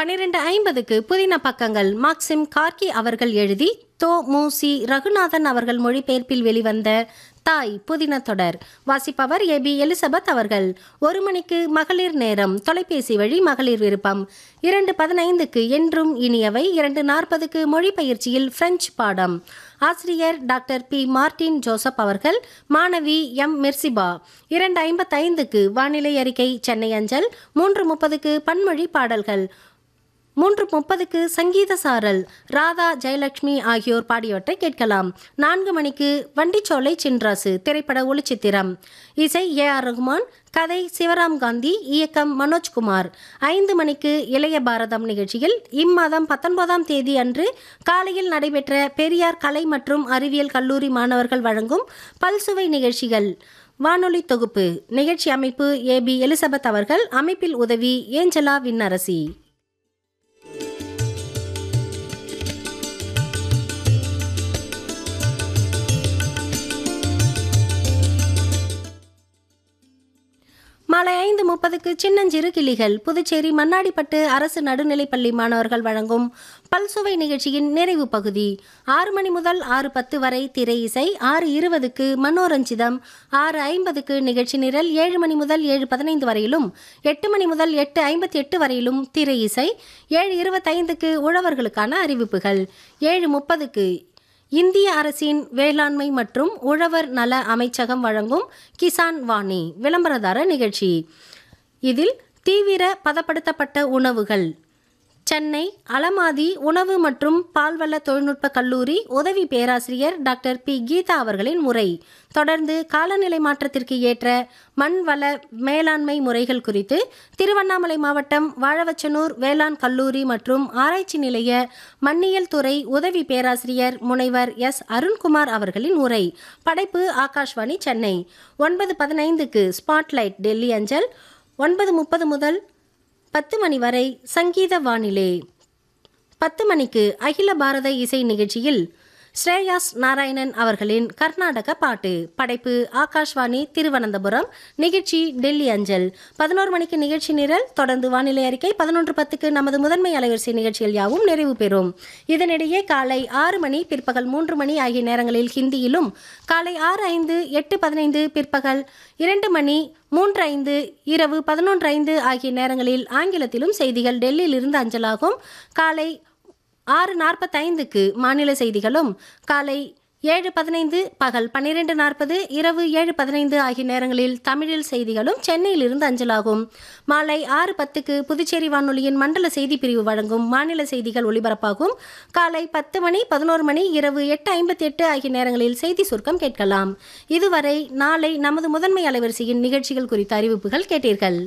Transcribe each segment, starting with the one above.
பன்னிரண்டு ஐம்பதுக்கு புதின பக்கங்கள் மாக்சிம் கார்கி அவர்கள் எழுதி தோ மு சி ரகுநாதன் அவர்கள் மொழிபெயர்ப்பில் வெளிவந்த தாய் புதின தொடர் வாசிப்பவர் ஏ பி எலிசபெத் அவர்கள் ஒரு மணிக்கு மகளிர் நேரம் தொலைபேசி வழி மகளிர் விருப்பம் இரண்டு பதினைந்துக்கு என்றும் இனியவை இரண்டு நாற்பதுக்கு மொழிபெயர்ச்சியில் பிரெஞ்சு பாடம் ஆசிரியர் டாக்டர் பி மார்டின் ஜோசப் அவர்கள் மாணவி எம் மிர்சிபா இரண்டு ஐம்பத்தைந்துக்கு வானிலை அறிக்கை சென்னை அஞ்சல் மூன்று முப்பதுக்கு பன்மொழி பாடல்கள் மூன்று முப்பதுக்கு சங்கீத சாரல் ராதா ஜெயலட்சுமி ஆகியோர் பாடியவற்றை கேட்கலாம் நான்கு மணிக்கு வண்டிச்சோலை சின்ராசு திரைப்பட ஒளிச்சித்திரம் இசை ஏ ஆர் ரகுமான் கதை சிவராம் காந்தி இயக்கம் மனோஜ்குமார் ஐந்து மணிக்கு இளைய பாரதம் நிகழ்ச்சியில் இம்மாதம் பத்தொன்பதாம் தேதி அன்று காலையில் நடைபெற்ற பெரியார் கலை மற்றும் அறிவியல் கல்லூரி மாணவர்கள் வழங்கும் பல்சுவை நிகழ்ச்சிகள் வானொலி தொகுப்பு நிகழ்ச்சி அமைப்பு ஏ பி எலிசபெத் அவர்கள் அமைப்பில் உதவி ஏஞ்சலா விண்ணரசி மாலை ஐந்து முப்பதுக்கு சின்னஞ்சிறு கிளிகள் புதுச்சேரி மண்ணாடிப்பட்டு அரசு நடுநிலைப்பள்ளி மாணவர்கள் வழங்கும் பல்சுவை நிகழ்ச்சியின் நிறைவு பகுதி ஆறு மணி முதல் ஆறு பத்து வரை திரை இசை ஆறு இருபதுக்கு மனோரஞ்சிதம் ஆறு ஐம்பதுக்கு நிகழ்ச்சி நிரல் ஏழு மணி முதல் ஏழு பதினைந்து வரையிலும் எட்டு மணி முதல் எட்டு ஐம்பத்தி எட்டு வரையிலும் திரை இசை ஏழு இருபத்தைந்துக்கு உழவர்களுக்கான அறிவிப்புகள் ஏழு முப்பதுக்கு இந்திய அரசின் வேளாண்மை மற்றும் உழவர் நல அமைச்சகம் வழங்கும் கிசான் வாணி விளம்பரதார நிகழ்ச்சி இதில் தீவிர பதப்படுத்தப்பட்ட உணவுகள் சென்னை அலமாதி உணவு மற்றும் பால்வள தொழில்நுட்ப கல்லூரி உதவி பேராசிரியர் டாக்டர் பி கீதா அவர்களின் முறை தொடர்ந்து காலநிலை மாற்றத்திற்கு ஏற்ற மண் வள மேலாண்மை முறைகள் குறித்து திருவண்ணாமலை மாவட்டம் வாழவச்சனூர் வேளாண் கல்லூரி மற்றும் ஆராய்ச்சி நிலைய மண்ணியல் துறை உதவி பேராசிரியர் முனைவர் எஸ் அருண்குமார் அவர்களின் உரை படைப்பு ஆகாஷ்வாணி சென்னை ஒன்பது பதினைந்துக்கு ஸ்பாட்லைட் டெல்லி அஞ்சல் ஒன்பது முப்பது முதல் பத்து மணி வரை சங்கீத வானிலை பத்து மணிக்கு அகில பாரத இசை நிகழ்ச்சியில் ஸ்ரேயாஸ் நாராயணன் அவர்களின் கர்நாடக பாட்டு படைப்பு ஆகாஷ்வாணி திருவனந்தபுரம் நிகழ்ச்சி டெல்லி அஞ்சல் பதினோரு மணிக்கு நிகழ்ச்சி நிரல் தொடர்ந்து வானிலை அறிக்கை பதினொன்று பத்துக்கு நமது முதன்மை அலைவரிசை நிகழ்ச்சிகள் யாவும் நிறைவு பெறும் இதனிடையே காலை ஆறு மணி பிற்பகல் மூன்று மணி ஆகிய நேரங்களில் ஹிந்தியிலும் காலை ஆறு ஐந்து எட்டு பதினைந்து பிற்பகல் இரண்டு மணி மூன்று ஐந்து இரவு பதினொன்று ஐந்து ஆகிய நேரங்களில் ஆங்கிலத்திலும் செய்திகள் டெல்லியிலிருந்து அஞ்சலாகும் காலை ஆறு நாற்பத்தைந்துக்கு மாநில செய்திகளும் காலை ஏழு பதினைந்து பகல் பன்னிரெண்டு நாற்பது இரவு ஏழு பதினைந்து ஆகிய நேரங்களில் தமிழில் செய்திகளும் சென்னையிலிருந்து அஞ்சலாகும் மாலை ஆறு பத்துக்கு புதுச்சேரி வானொலியின் மண்டல செய்தி பிரிவு வழங்கும் மாநில செய்திகள் ஒலிபரப்பாகும் காலை பத்து மணி பதினோரு மணி இரவு எட்டு ஐம்பத்தி எட்டு ஆகிய நேரங்களில் செய்தி சுருக்கம் கேட்கலாம் இதுவரை நாளை நமது முதன்மை அலைவரிசையின் நிகழ்ச்சிகள் குறித்த அறிவிப்புகள் கேட்டீர்கள்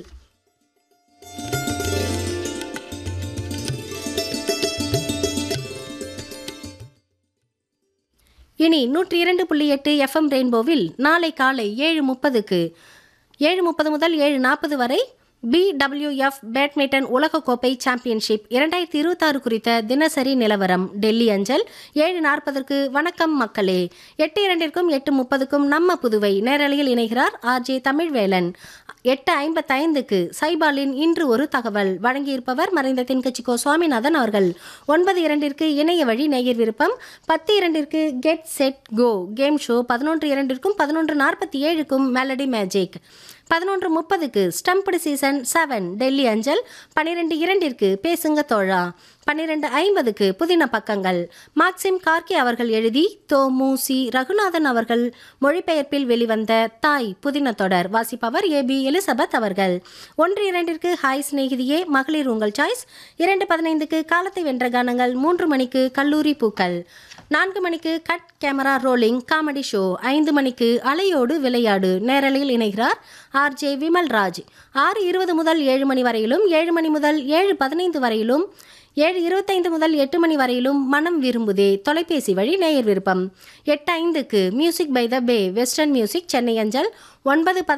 இனி நூற்றி இரண்டு புள்ளி எட்டு எஃப்எம் ரெயின்போவில் நாளை காலை ஏழு முப்பதுக்கு ஏழு முப்பது முதல் ஏழு நாற்பது வரை பிடபிள்யூஎஃப் பேட்மிண்டன் உலகக்கோப்பை சாம்பியன்ஷிப் இரண்டாயிரத்தி இருபத்தாறு குறித்த தினசரி நிலவரம் டெல்லி அஞ்சல் ஏழு நாற்பதற்கு வணக்கம் மக்களே எட்டு இரண்டிற்கும் எட்டு முப்பதுக்கும் நம்ம புதுவை நேரலையில் இணைகிறார் ஆர்ஜே தமிழ்வேலன் எட்டு ஐம்பத்தைந்துக்கு சைபாலின் இன்று ஒரு தகவல் வழங்கியிருப்பவர் மறைந்த தென்கட்சிக்கோ சுவாமிநாதன் அவர்கள் ஒன்பது இரண்டிற்கு இணைய வழி நேயர் விருப்பம் பத்து இரண்டிற்கு get set go game show பதினொன்று இரண்டிற்கும் பதினொன்று நாற்பத்தி ஏழுக்கும் மெலடி மேஜிக் பதினொன்று முப்பதுக்கு ஸ்டம்படு சீசன் செவன் டெல்லி அஞ்சல் பன்னிரெண்டு இரண்டிற்கு பேசுங்க தோழா பன்னிரெண்டு ஐம்பதுக்கு புதின பக்கங்கள் மாக்சிம் கார்கே அவர்கள் எழுதி தோ மு சி ரகுநாதன் அவர்கள் மொழிபெயர்ப்பில் வெளிவந்த தாய் புதின தொடர் வாசிப்பவர் ஏ பி எலிசபெத் அவர்கள் ஒன்று இரண்டிற்கு ஹாய் சிநேகிதியே மகளிர் உங்கள் சாய்ஸ் இரண்டு பதினைந்துக்கு காலத்தை வென்ற கானங்கள் மூன்று மணிக்கு கல்லூரி பூக்கள் நான்கு மணிக்கு cut camera rolling comedy show ஐந்து மணிக்கு அலையோடு விளையாடு நேரலையில் இணைகிறார் ஆர் ஜே விமல்ராஜ் ஆறு இருபது முதல் ஏழு மணி வரையிலும் ஏழு மணி முதல் ஏழு பதினைந்து வரையிலும் ஏழு இருபத்தைந்து முதல் எட்டு மணி வரையிலும் மனம் விரும்புதே தொலைபேசி வழி நேயர் விருப்பம் எட்டு ஐந்துக்கு music by the bay western music Chennai அஞ்சல் ஒன்பது